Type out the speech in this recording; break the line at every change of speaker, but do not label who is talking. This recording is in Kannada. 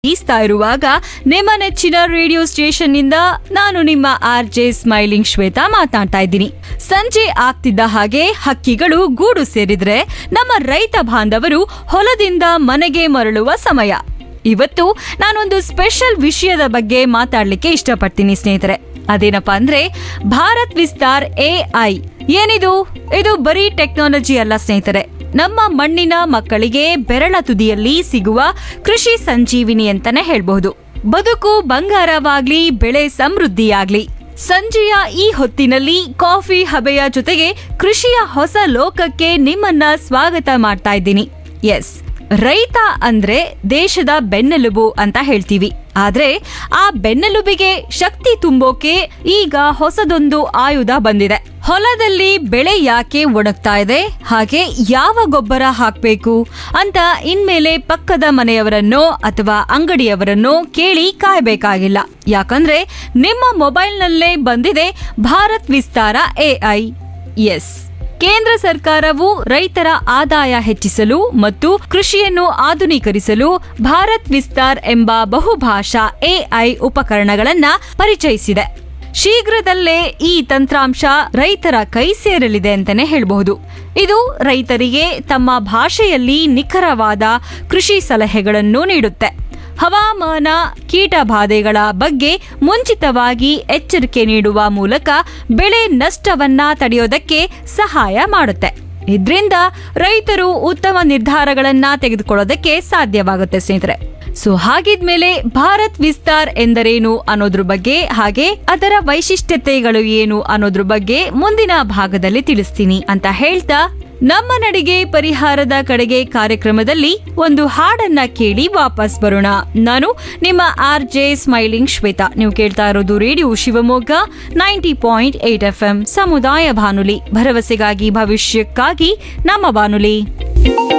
ಈಸ್ತಾ ಇರುವಾಗ ನಿಮ್ಮ ನೆಚ್ಚಿನ ರೇಡಿಯೋ ಸ್ಟೇಷನ್ ನಿಂದ ನಾನು ನಿಮ್ಮ ಆರ್ ಜೆ ಸ್ಮೈಲಿಂಗ್ ಶ್ವೇತಾ ಮಾತಾಡ್ತಾ ಇದ್ದೀನಿ ಸಂಜೆ ಆಗ್ತಿದ್ದ ಹಾಗೆ ಹಕ್ಕಿಗಳು ಗೂಡು ಸೇರಿದ್ರೆ ನಮ್ಮ ರೈತ ಬಾಂಧವರು ಹೊಲದಿಂದ ಮನೆಗೆ ಮರಳುವ ಸಮಯ ಇವತ್ತು ನಾನೊಂದು ಸ್ಪೆಷಲ್ ವಿಷಯದ ಬಗ್ಗೆ ಮಾತಾಡ್ಲಿಕ್ಕೆ ಇಷ್ಟಪಡ್ತೀನಿ ಸ್ನೇಹಿತರೆ ಅದೇನಪ್ಪಾ ಅಂದ್ರೆ ಭಾರತ್ ವಿಸ್ತಾರ್ ಎಐ ಏನಿದು ಇದು ಬರೀ ಟೆಕ್ನಾಲಜಿ ಅಲ್ಲ ಸ್ನೇಹಿತರೆ ನಮ್ಮ ಮಣ್ಣಿನ ಮಕ್ಕಳಿಗೆ ಬೆರಳ ತುದಿಯಲ್ಲಿ ಸಿಗುವ ಕೃಷಿ ಸಂಜೀವಿನಿ ಅಂತಾನೆ ಹೇಳ್ಬಹುದು ಬದುಕು ಬಂಗಾರವಾಗ್ಲಿ ಬೆಳೆ ಸಮೃದ್ಧಿಯಾಗ್ಲಿ ಸಂಜೆಯ ಈ ಹೊತ್ತಿನಲ್ಲಿ ಕಾಫಿ ಹಬೆಯ ಜೊತೆಗೆ ಕೃಷಿಯ ಹೊಸ ಲೋಕಕ್ಕೆ ನಿಮ್ಮನ್ನ ಸ್ವಾಗತ ಮಾಡ್ತಾ ಇದ್ದೀನಿ ಎಸ್ ರೈತ ಅಂದ್ರೆ ದೇಶದ ಬೆನ್ನೆಲುಬು ಅಂತ ಹೇಳ್ತೀವಿ ಆದ್ರೆ ಆ ಬೆನ್ನೆಲುಬಿಗೆ ಶಕ್ತಿ ತುಂಬೋಕೆ ಈಗ ಹೊಸದೊಂದು ಆಯುಧ ಬಂದಿದೆ ಹೊಲದಲ್ಲಿ ಬೆಳೆ ಯಾಕೆ ಒಣಗ್ತಾ ಇದೆ ಹಾಗೆ ಯಾವ ಗೊಬ್ಬರ ಹಾಕ್ಬೇಕು ಅಂತ ಇನ್ಮೇಲೆ ಪಕ್ಕದ ಮನೆಯವರನ್ನೋ ಅಥವಾ ಅಂಗಡಿಯವರನ್ನೋ ಕೇಳಿ ಕಾಯ್ಬೇಕಾಗಿಲ್ಲ ಯಾಕಂದ್ರೆ ನಿಮ್ಮ ಮೊಬೈಲ್ನಲ್ಲೇ ಬಂದಿದೆ ಭಾರತ್ ವಿಸ್ತಾರ ಎಐ ಎಸ್ ಕೇಂದ್ರ ಸರ್ಕಾರವು ರೈತರ ಆದಾಯ ಹೆಚ್ಚಿಸಲು ಮತ್ತು ಕೃಷಿಯನ್ನು ಆಧುನೀಕರಿಸಲು ಭಾರತ್ ವಿಸ್ತಾರ್ ಎಂಬ ಬಹುಭಾಷಾ ಎಐ ಉಪಕರಣಗಳನ್ನ ಪರಿಚಯಿಸಿದೆ ಶೀಘ್ರದಲ್ಲೇ ಈ ತಂತ್ರಾಂಶ ರೈತರ ಕೈ ಸೇರಲಿದೆ ಅಂತಾನೆ ಹೇಳಬಹುದು ಇದು ರೈತರಿಗೆ ತಮ್ಮ ಭಾಷೆಯಲ್ಲಿ ನಿಖರವಾದ ಕೃಷಿ ಸಲಹೆಗಳನ್ನು ನೀಡುತ್ತೆ ಹವಾಮಾನ ಕೀಟಬಾಧೆಗಳ ಬಗ್ಗೆ ಮುಂಚಿತವಾಗಿ ಎಚ್ಚರಿಕೆ ನೀಡುವ ಮೂಲಕ ಬೆಳೆ ನಷ್ಟವನ್ನ ತಡೆಯೋದಕ್ಕೆ ಸಹಾಯ ಮಾಡುತ್ತೆ ಇದರಿಂದ ರೈತರು ಉತ್ತಮ ನಿರ್ಧಾರಗಳನ್ನ ತೆಗೆದುಕೊಳ್ಳೋದಕ್ಕೆ ಸಾಧ್ಯವಾಗುತ್ತೆ ಸ್ನೇಹಿತರೆ ಸೊ ಹಾಗಿದ್ಮೇಲೆ ಭಾರತ್ ವಿಸ್ತಾರ್ ಎಂದರೇನು ಅನ್ನೋದ್ರ ಬಗ್ಗೆ ಹಾಗೆ ಅದರ ವೈಶಿಷ್ಟ್ಯತೆಗಳು ಏನು ಅನ್ನೋದ್ರ ಬಗ್ಗೆ ಮುಂದಿನ ಭಾಗದಲ್ಲಿ ತಿಳಿಸ್ತೀನಿ ಅಂತ ಹೇಳ್ತಾ ನಮ್ಮ ನಡಿಗೆ ಪರಿಹಾರದ ಕಡೆಗೆ ಕಾರ್ಯಕ್ರಮದಲ್ಲಿ ಒಂದು ಹಾಡನ್ನ ಕೇಳಿ ವಾಪಸ್ ಬರೋಣ ನಾನು ನಿಮ್ಮ ಆರ್ ಜೆ ಸ್ಮೈಲಿಂಗ್ ಶ್ವೇತಾ ನೀವು ಕೇಳ್ತಾ ಇರೋದು radio Shivamogga ninety point eight F M ಸಮುದಾಯ ಬಾನುಲಿ ಭರವಸೆಗಾಗಿ ಭವಿಷ್ಯಕ್ಕಾಗಿ ನಮ್ಮ ಬಾನುಲಿ